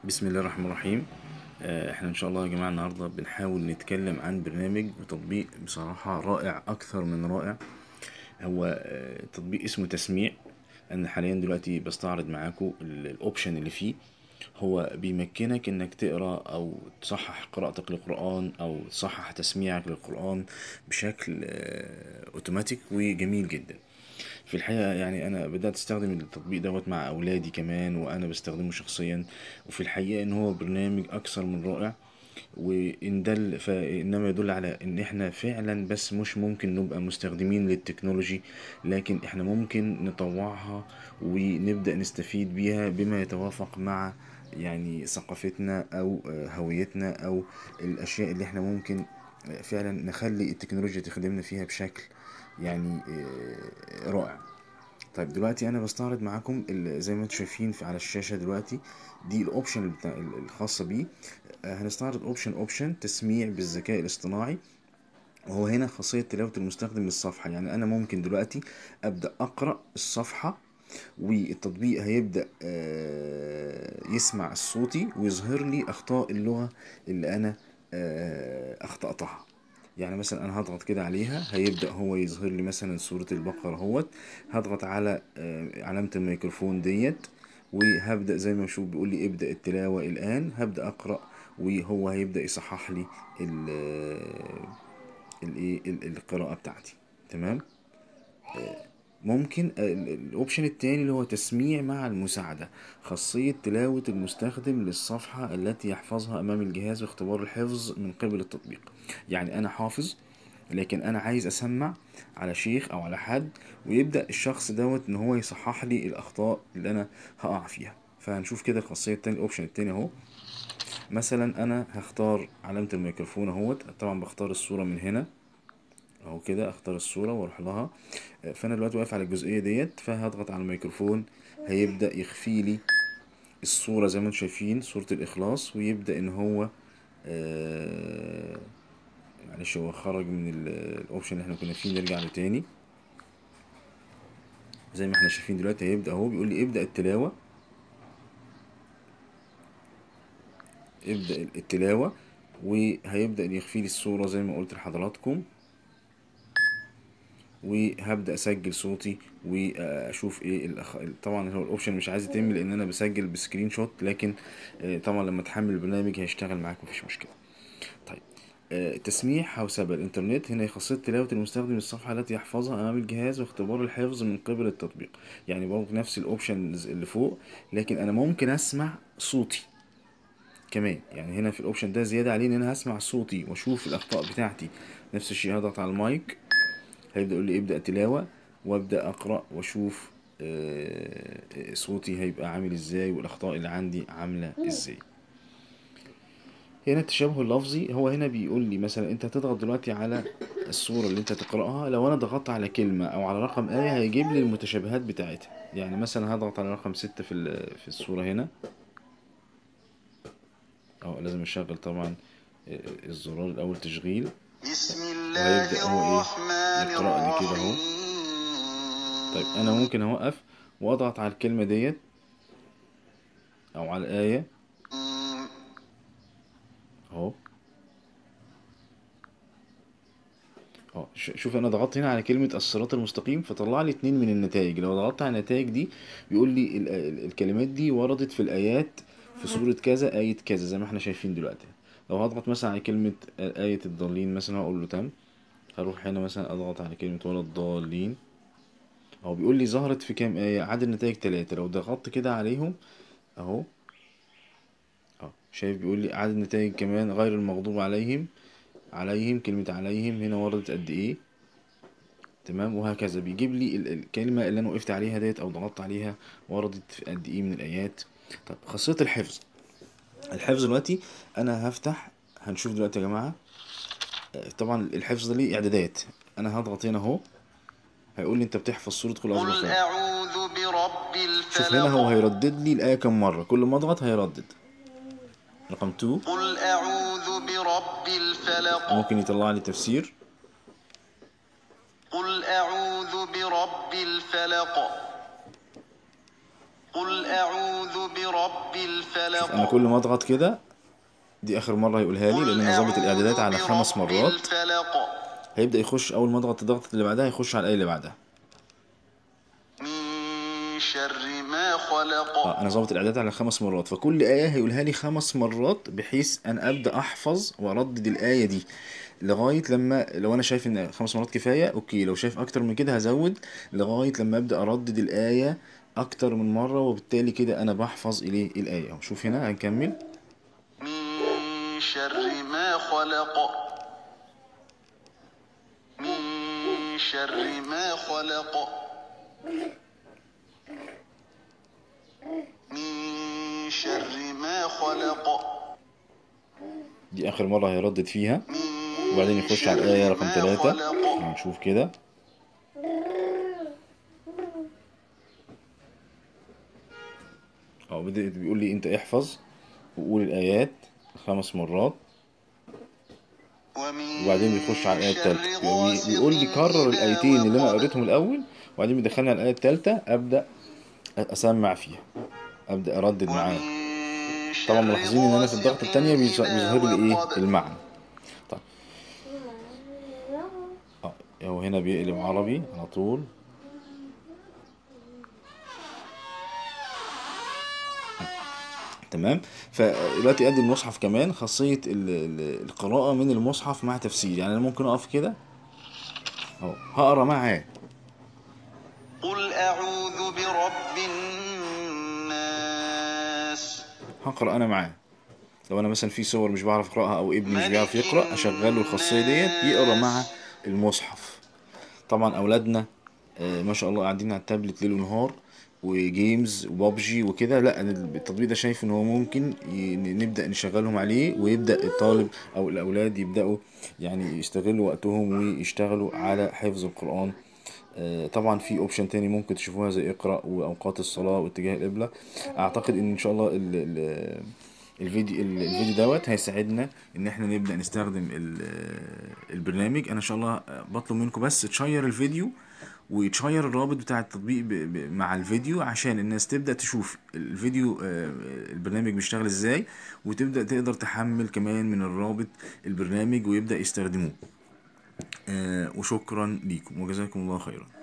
بسم الله الرحمن الرحيم آه، احنا ان شاء الله يا جماعه النهارده بنحاول نتكلم عن برنامج وتطبيق بصراحه رائع اكثر من رائع هو آه، تطبيق اسمه تسميع انا حاليا دلوقتي بستعرض معاكم ال- الاوبشن اللي فيه هو بيمكنك انك تقرا او تصحح قراءتك للقران او تصحح تسميعك للقران بشكل آه، اوتوماتيك وجميل جدا في الحقيقة يعني أنا بدأت أستخدم التطبيق دوت مع أولادي كمان وأنا بستخدمه شخصيا وفي الحقيقة إن هو برنامج أكثر من رائع وإن دل فإنما يدل على إن إحنا فعلا بس مش ممكن نبقى مستخدمين للتكنولوجي لكن إحنا ممكن نطوعها ونبدأ نستفيد بيها بما يتوافق مع يعني ثقافتنا أو آه، هويتنا أو الأشياء اللي إحنا ممكن فعلا نخلي التكنولوجيا تخدمنا فيها بشكل يعني آه، رائع طيب دلوقتي انا بستعرض معاكم ال- زي ما انتم شايفين في على الشاشه دلوقتي دي الاوبشن بتاع ال- الخاصه بيه آه، هنستعرض اوبشن اوبشن تسميع بالذكاء الاصطناعي وهو هنا خاصية تلاوة المستخدم للصفحة يعني أنا ممكن دلوقتي أبدأ أقرأ الصفحة والتطبيق هيبدأ آه، يسمع صوتي ويظهر لي أخطاء اللغة اللي أنا آه، أخطأتها يعني مثلا أنا هضغط كده عليها هيبدأ هو يظهر لي مثلا سورة البقرة اهوت هضغط على آه، علامة الميكروفون ديت وهبدأ زي ما بشوف بيقول لي ابدأ التلاوة الآن هبدأ أقرأ وهو هيبدأ يصحح لي ال- الايه ال- القراءة بتاعتي تمام ممكن ال- الاوبشن التاني اللي هو تسميع مع المساعدة خاصية تلاوة المستخدم للصفحة التي يحفظها أمام الجهاز واختبار الحفظ من قبل التطبيق يعني أنا حافظ لكن أنا عايز أسمع على شيخ أو على حد ويبدأ الشخص دوت إن هو يصحح لي الأخطاء اللي أنا هقع فيها فهنشوف كده الخاصية التانية الأوبشن التاني أهو مثلا أنا هختار علامة الميكروفون أهوت طبعا بختار الصورة من هنا اهو كده اختار الصورة واروح لها آه، فانا دلوقتي واقف على الجزئية ديت فهضغط على الميكروفون هيبدأ يخفي لي الصورة زي ما انتم شايفين صورة الإخلاص ويبدأ إن هو آه معلش هو خرج من ال- الأوبشن اللي احنا كنا فيه نرجع له تاني زي ما احنا شايفين دلوقتي هيبدأ اهو بيقول لي ابدأ التلاوة ابدأ التلاوة وهيبدأ يخفي لي الصورة زي ما قلت لحضراتكم وهبدا اسجل صوتي واشوف ايه الأخ... طبعا هو الاوبشن مش عايز يتم لان انا بسجل بسكرين شوت لكن آه، طبعا لما تحمل البرنامج هيشتغل معاك مفيش مشكله طيب آه، تسميع حوسبة الإنترنت هنا خاصية تلاوة المستخدم الصفحة التي يحفظها أمام الجهاز واختبار الحفظ من قبل التطبيق يعني برضه نفس الأوبشن اللي فوق لكن أنا ممكن أسمع صوتي كمان يعني هنا في الأوبشن ده زيادة عليه إن أنا هسمع صوتي وأشوف الأخطاء بتاعتي نفس الشيء هضغط على المايك هيبدأ يقول لي ابدأ تلاوة وابدأ أقرأ وأشوف آه، آه، صوتي هيبقى عامل ازاي والأخطاء اللي عندي عاملة ازاي هنا التشابه اللفظي هو هنا بيقول لي مثلا انت هتضغط دلوقتي على الصورة اللي انت تقرأها لو انا ضغطت على كلمة او على رقم آية هيجيب لي المتشابهات بتاعتها يعني مثلا هضغط على رقم ستة في ال- في الصورة هنا اه لازم اشغل طبعا آه، الزرار الاول تشغيل بسم وهيبدأ الله هو ايه الرحمن يقرأ لي كده اهو الرحيم طيب انا ممكن اوقف واضغط على الكلمة ديت او على الآية اهو اه ش- شوف انا ضغطت هنا على كلمة الصراط المستقيم فطلع لي اتنين من النتائج لو ضغطت على النتائج دي بيقول لي ال- ال- الكلمات دي وردت في الآيات في سورة كذا آية كذا زي ما احنا شايفين دلوقتي لو هضغط مثلا على كلمة آية الضالين مثلا هقول له تم هروح هنا مثلا اضغط على كلمة ولا الضالين هو بيقول لي ظهرت في كام آية عدد النتائج تلاتة لو ضغطت كده عليهم اهو اه شايف بيقول لي عدد النتائج كمان غير المغضوب عليهم عليهم كلمة عليهم هنا وردت قد ايه تمام وهكذا بيجيب لي ال- الكلمة اللي انا وقفت عليها ديت او ضغطت عليها وردت في قد ايه من الايات طب خاصية الحفظ الحفظ دلوقتي انا هفتح هنشوف دلوقتي يا جماعة آه، طبعا الحفظ ده ليه اعدادات انا هضغط هنا اهو هيقول لي انت بتحفظ سورة قل اعوذ قل بالفلق أعوذ برب شوف هنا هو الفلق هيردد لي الآية كم مرة كل ما اضغط هيردد رقم 2 قل أعوذ برب الفلق ممكن يطلع لي تفسير قل أعوذ برب الفلق قل أعوذ برب الفلق الفلق انا كل ما اضغط كده دي اخر مره هيقولها لي لان انا ظابط الاعدادات على أعوذ خمس برب مرات الفلق هيبدا يخش اول ما اضغط الضغطه اللي بعدها يخش على الايه اللي بعدها من شر ما خلق اه انا ظابط الاعداد على خمس مرات فكل ايه هيقولها لي خمس مرات بحيث ان ابدا احفظ واردد الايه دي لغايه لما لو انا شايف ان خمس مرات كفايه اوكي لو شايف اكتر من كده هزود لغايه لما ابدا اردد الايه اكتر من مره وبالتالي كده انا بحفظ اليه الايه اهو شوف هنا هنكمل من شر ما خلق من شر ما خلق من شر ما خلق دي اخر مره هيردد فيها من وبعدين يخش على الايه شر رقم ما ثلاثة خلق. هنشوف كده اه بدأ بيقول لي انت احفظ وقول الايات خمس مرات ومن وبعدين بيخش على الآية شر التالتة بي- غاسق بيقول لي كرر إذا الآيتين اللي أنا وقب. قريتهم الأول وبعدين بيدخلني على الآية التالتة أبدأ أسمع فيها أبدأ أردد معاه ومن شر طبعا ملاحظين إن أنا في الضغطة غاسق التانية بيظ- إذا بيظهر لي وقب. إيه المعنى طيب اه هو هنا بيقلب عربي على طول تمام فدلوقتي ادي المصحف كمان خاصية ال- ال- القراءة من المصحف مع تفسير يعني انا ممكن اقف كده اهو هقرا معاه قل أعوذ برب الناس هقرا انا معاه لو انا مثلا في صور مش بعرف اقراها او ابني مش بيعرف يقرا اشغله الخاصيه ديت يقرا مع المصحف طبعا اولادنا آه، ما شاء الله قاعدين على التابلت ليل ونهار وجيمز وبابجي وكده لا انا التطبيق ده شايف ان هو ممكن ي- نبدا نشغلهم عليه ويبدا الطالب او الاولاد يبداوا يعني يستغلوا وقتهم ويشتغلوا على حفظ القران آه، طبعا في اوبشن تاني ممكن تشوفوها زي اقرا واوقات الصلاه واتجاه القبله اعتقد ان ان شاء الله ال ال الفيديو ال- الفيديو دوت هيساعدنا ان احنا نبدا نستخدم ال- البرنامج انا ان شاء الله بطلب منكم بس تشير الفيديو وتشير الرابط بتاع التطبيق ب- ب- مع الفيديو عشان الناس تبدا تشوف الفيديو آه، البرنامج بيشتغل ازاي وتبدا تقدر تحمل كمان من الرابط البرنامج ويبدا يستخدموه آه، وشكرا ليكم وجزاكم الله خيرا